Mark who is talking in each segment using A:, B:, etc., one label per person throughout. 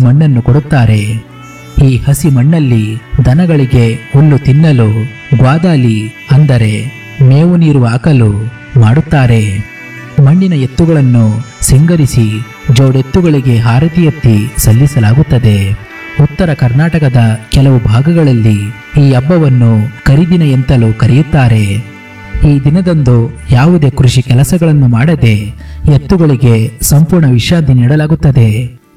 A: ಮಣ್ಣನ್ನು ಕೊಡುತ್ತಾರೆ ಈ ಹಸಿ ಮಣ್ಣಲ್ಲಿ ದನಗಳಿಗೆ ಹುಲ್ಲು ತಿನ್ನಲು ಗ್ವಾದಾಲಿ ಅಂದರೆ ಮೇವು ನೀರು ಹಾಕಲು ಮಾಡುತ್ತಾರೆ ಮಣ್ಣಿನ ಎತ್ತುಗಳನ್ನು ಸಿಂಗರಿಸಿ ಜೋಡೆತ್ತುಗಳಿಗೆ ಹಾರತಿ ಎತ್ತಿ ಸಲ್ಲಿಸಲಾಗುತ್ತದೆ ಉತ್ತರ ಕರ್ನಾಟಕದ ಕೆಲವು ಭಾಗಗಳಲ್ಲಿ ಈ ಹಬ್ಬವನ್ನು ಕರಿದಿನ ಎಂತಲೂ ಕರೆಯುತ್ತಾರೆ ಈ ದಿನದಂದು ಯಾವುದೇ ಕೃಷಿ ಕೆಲಸಗಳನ್ನು ಮಾಡದೆ ಎತ್ತುಗಳಿಗೆ ಸಂಪೂರ್ಣ ವಿಶ್ರಾಂತಿ ನೀಡಲಾಗುತ್ತದೆ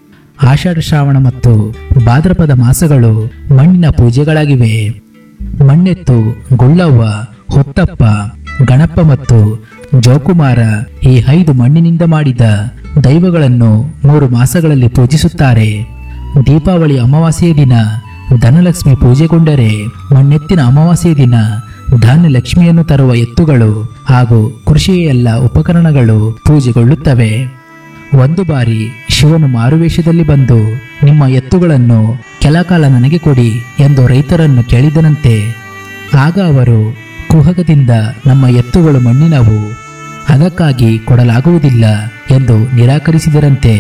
A: ಆಷಾಢ ಶ್ರಾವಣ ಮತ್ತು ಭಾದ್ರಪದ ಮಾಸಗಳು ಮಣ್ಣಿನ ಪೂಜೆಗಳಾಗಿವೆ ಮಣ್ಣೆತ್ತು ಗುಳ್ಳವ್ವ ಹುತ್ತಪ್ಪ ಗಣಪ ಮತ್ತು ಜೋಕುಮಾರ ಈ ಐದು ಮಣ್ಣಿನಿಂದ ಮಾಡಿದ ದೈವಗಳನ್ನು ಮೂರು ಮಾಸಗಳಲ್ಲಿ ಪೂಜಿಸುತ್ತಾರೆ ದೀಪಾವಳಿ ಅಮಾವಾಸ್ಯೆಯ ದಿನ ಧನಲಕ್ಷ್ಮಿ ಪೂಜೆಗೊಂಡರೆ ಮಣ್ಣೆತ್ತಿನ ಅಮಾವಾಸ್ಯೆಯ ದಿನ ಧಾನ್ಯಲಕ್ಷ್ಮಿಯನ್ನು ತರುವ ಎತ್ತುಗಳು ಹಾಗೂ ಕೃಷಿಯ ಎಲ್ಲ ಉಪಕರಣಗಳು ಪೂಜೆಗೊಳ್ಳುತ್ತವೆ ಒಂದು ಬಾರಿ ಶಿವನು ಮಾರುವೇಷದಲ್ಲಿ ಬಂದು ನಿಮ್ಮ ಎತ್ತುಗಳನ್ನು ಕೆಲ ಕಾಲ ನನಗೆ ಕೊಡಿ ಎಂದು ರೈತರನ್ನು ಕೇಳಿದನಂತೆ ಆಗ ಅವರು ಕುಹಕದಿಂದ ನಮ್ಮ ಎತ್ತುಗಳು ಮಣ್ಣಿನವು ಅದಕ್ಕಾಗಿ ಕೊಡಲಾಗುವುದಿಲ್ಲ ಎಂದು ನಿರಾಕರಿಸಿದರಂತೆ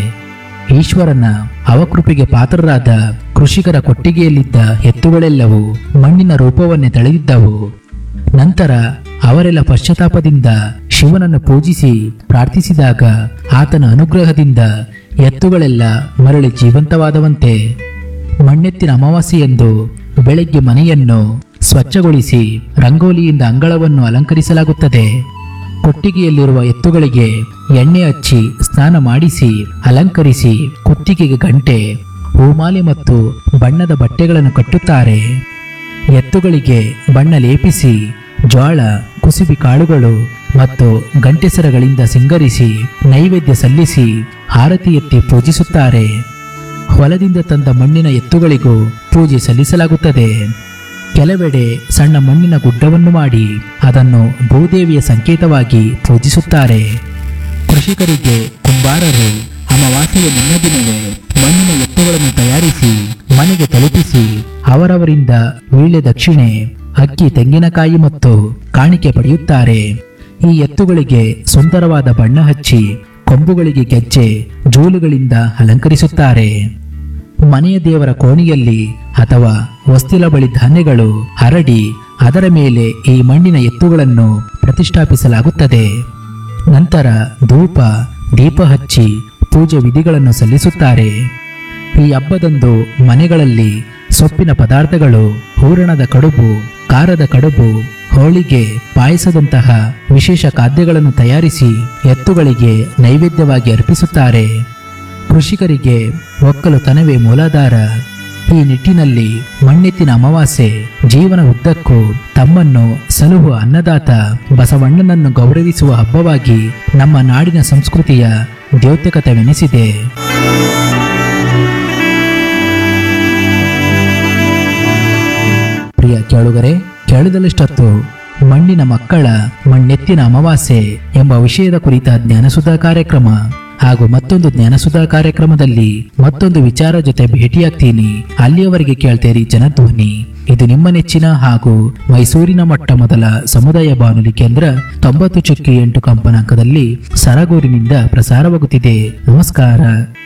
A: ಈಶ್ವರನ ಅವಕೃಪೆಗೆ ಪಾತ್ರರಾದ ಕೃಷಿಕರ ಕೊಟ್ಟಿಗೆಯಲ್ಲಿದ್ದ ಎತ್ತುಗಳೆಲ್ಲವೂ ಮಣ್ಣಿನ ರೂಪವನ್ನೇ ತಳೆದಿದ್ದವು ನಂತರ ಅವರೆಲ್ಲ ಪಶ್ಚಾತ್ತಾಪದಿಂದ ಶಿವನನ್ನು ಪೂಜಿಸಿ ಪ್ರಾರ್ಥಿಸಿದಾಗ ಆತನ ಅನುಗ್ರಹದಿಂದ ಎತ್ತುಗಳೆಲ್ಲ ಮರಳಿ ಜೀವಂತವಾದವಂತೆ ಮಣ್ಣೆತ್ತಿನ ಅಮಾವಾಸ್ಯೆಯಂದು ಬೆಳಗ್ಗೆ ಮನೆಯನ್ನು ಸ್ವಚ್ಛಗೊಳಿಸಿ ರಂಗೋಲಿಯಿಂದ ಅಂಗಳವನ್ನು ಅಲಂಕರಿಸಲಾಗುತ್ತದೆ ಕೊಟ್ಟಿಗೆಯಲ್ಲಿರುವ ಎತ್ತುಗಳಿಗೆ ಎಣ್ಣೆ ಹಚ್ಚಿ ಸ್ನಾನ ಮಾಡಿಸಿ ಅಲಂಕರಿಸಿ ಕುತ್ತಿಗೆಗೆ ಗಂಟೆ ಹೂಮಾಲೆ ಮತ್ತು ಬಣ್ಣದ ಬಟ್ಟೆಗಳನ್ನು ಕಟ್ಟುತ್ತಾರೆ ಎತ್ತುಗಳಿಗೆ ಬಣ್ಣ ಲೇಪಿಸಿ ಜ್ವಾಳ ಕುಸುಬಿ ಕಾಳುಗಳು ಮತ್ತು ಗಂಟೆಸರಗಳಿಂದ ಸಿಂಗರಿಸಿ ನೈವೇದ್ಯ ಸಲ್ಲಿಸಿ ಆರತಿ ಎತ್ತಿ ಪೂಜಿಸುತ್ತಾರೆ ಹೊಲದಿಂದ ತಂದ ಮಣ್ಣಿನ ಎತ್ತುಗಳಿಗೂ ಪೂಜೆ ಸಲ್ಲಿಸಲಾಗುತ್ತದೆ ಕೆಲವೆಡೆ ಸಣ್ಣ ಮಣ್ಣಿನ ಗುಡ್ಡವನ್ನು ಮಾಡಿ ಅದನ್ನು ಭೂದೇವಿಯ ಸಂಕೇತವಾಗಿ ಪೂಜಿಸುತ್ತಾರೆ ಕೃಷಿಕರಿಗೆ ಕುಂಬಾರರು ಅಮಾವಾಸ್ಯೆಯ ಮುನ್ನ ದಿನವೇ ಮಣ್ಣಿನ ಎತ್ತುಗಳನ್ನು ತಯಾರಿಸಿ ಮನೆಗೆ ತಲುಪಿಸಿ ಅವರವರಿಂದ ವೀಳ್ಯ ದಕ್ಷಿಣೆ ಅಕ್ಕಿ ತೆಂಗಿನಕಾಯಿ ಮತ್ತು ಕಾಣಿಕೆ ಪಡೆಯುತ್ತಾರೆ ಈ ಎತ್ತುಗಳಿಗೆ ಸುಂದರವಾದ ಬಣ್ಣ ಹಚ್ಚಿ ಕೊಂಬುಗಳಿಗೆ ಗೆಜ್ಜೆ ಜೂಲುಗಳಿಂದ ಅಲಂಕರಿಸುತ್ತಾರೆ ಮನೆಯ ದೇವರ ಕೋಣೆಯಲ್ಲಿ ಅಥವಾ ಹೊಸ್ತಿಲ ಬಳಿ ಧಾನ್ಯಗಳು ಹರಡಿ ಅದರ ಮೇಲೆ ಈ ಮಣ್ಣಿನ ಎತ್ತುಗಳನ್ನು ಪ್ರತಿಷ್ಠಾಪಿಸಲಾಗುತ್ತದೆ ನಂತರ ಧೂಪ ದೀಪ ಹಚ್ಚಿ ಪೂಜೆ ವಿಧಿಗಳನ್ನು ಸಲ್ಲಿಸುತ್ತಾರೆ ಈ ಹಬ್ಬದಂದು ಮನೆಗಳಲ್ಲಿ ಸೊಪ್ಪಿನ ಪದಾರ್ಥಗಳು ಹೂರಣದ ಕಡುಬು ಖಾರದ ಕಡುಬು ಹೋಳಿಗೆ ಪಾಯಸದಂತಹ ವಿಶೇಷ ಖಾದ್ಯಗಳನ್ನು ತಯಾರಿಸಿ ಎತ್ತುಗಳಿಗೆ ನೈವೇದ್ಯವಾಗಿ ಅರ್ಪಿಸುತ್ತಾರೆ ಕೃಷಿಕರಿಗೆ ಒಕ್ಕಲುತನವೇ ಮೂಲಾಧಾರ ಈ ನಿಟ್ಟಿನಲ್ಲಿ ಮಣ್ಣೆತ್ತಿನ ಅಮಾವಾಸ್ಯೆ ಜೀವನ ಉದ್ದಕ್ಕೂ ತಮ್ಮನ್ನು ಸಲುಹುವ ಅನ್ನದಾತ ಬಸವಣ್ಣನನ್ನು ಗೌರವಿಸುವ ಹಬ್ಬವಾಗಿ ನಮ್ಮ ನಾಡಿನ ಸಂಸ್ಕೃತಿಯ ದ್ಯೋತಕತೆವೆನಿಸಿದೆ ಪ್ರಿಯ ಕೇಳುಗರೆ ಕೇಳಿದಲಿಷ್ಟೊತ್ತು ಮಣ್ಣಿನ ಮಕ್ಕಳ ಮಣ್ಣೆತ್ತಿನ ಅಮಾವಾಸ್ಯೆ ಎಂಬ ವಿಷಯದ ಕುರಿತ ಜ್ಞಾನಸುಧಾ ಕಾರ್ಯಕ್ರಮ ಹಾಗೂ ಮತ್ತೊಂದು ಜ್ಞಾನಸುಧಾ ಕಾರ್ಯಕ್ರಮದಲ್ಲಿ ಮತ್ತೊಂದು ವಿಚಾರ ಜೊತೆ ಭೇಟಿಯಾಗ್ತೀನಿ ಅಲ್ಲಿಯವರೆಗೆ ಕೇಳ್ತೇರಿ ಜನಧ್ವನಿ ಇದು ನಿಮ್ಮ ನೆಚ್ಚಿನ ಹಾಗೂ ಮೈಸೂರಿನ ಮೊಟ್ಟ ಮೊದಲ ಸಮುದಾಯ ಬಾನುಲಿ ಕೇಂದ್ರ ತೊಂಬತ್ತು ಚುಕ್ಕಿ ಎಂಟು ಕಂಪನಾಂಕದಲ್ಲಿ ಸರಗೂರಿನಿಂದ ಪ್ರಸಾರವಾಗುತ್ತಿದೆ ನಮಸ್ಕಾರ